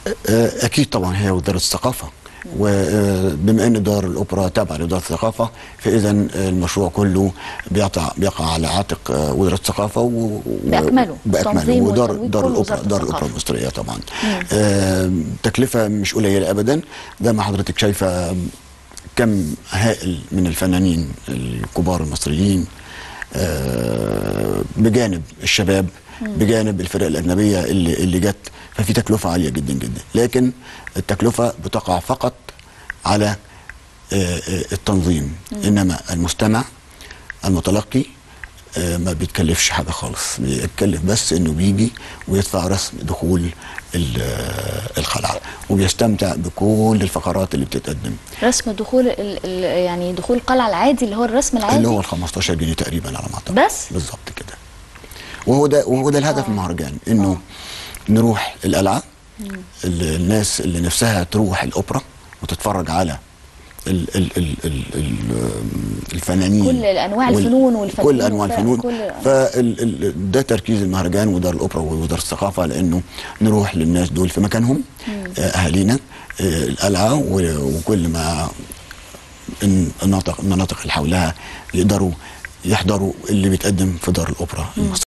آه، اكيد طبعا هي وزاره الثقافه وبما ان دار الاوبرا تابعه لوزاره الثقافه فاذا المشروع كله بيقع بيقع على عاتق آه، وزاره الثقافه و- و- بأكمله. باكمله التنظيم ودار والتمويل دار كله الاوبرا وزارة دار الثقافة. الاوبرا المصريه طبعا آه، تكلفه مش قليله ابدا زي ما حضرتك شايفه كم هائل من الفنانين الكبار المصريين آه، بجانب الشباب بجانب الفرق الاجنبيه اللي اللي جت ففي تكلفه عاليه جدا جدا لكن التكلفه بتقع فقط على آه، آه، التنظيم انما المستمع المتلقي آه، ما بيتكلفش حاجه خالص بيتكلف بس انه بيجي ويدفع رسم دخول ال- آه، القلعه وبيستمتع بكل الفقرات اللي بتتقدم رسم دخول ال ال يعني دخول القلعه العادي اللي هو الرسم العادي اللي هو ال 15 جنيه تقريبا على ما اعتقد بس؟ بالظبط كده وهو ده وهو ده الهدف من المهرجان انه نروح القلعه ال- الناس اللي نفسها تروح الاوبرا وتتفرج على ال ال ال ال ال الفنانين كل الأنواع وال- الفنون والفنانين كل انواع والفرق، الفنون كل- فال ده تركيز المهرجان ودار الاوبرا ووزاره الثقافه لانه نروح للناس دول في مكانهم آه، اهالينا آه، القلعه و- وكل ما الن- المناطق المناطق اللي حولها يقدروا يحضروا اللي بيتقدم في دار الاوبرا المصريه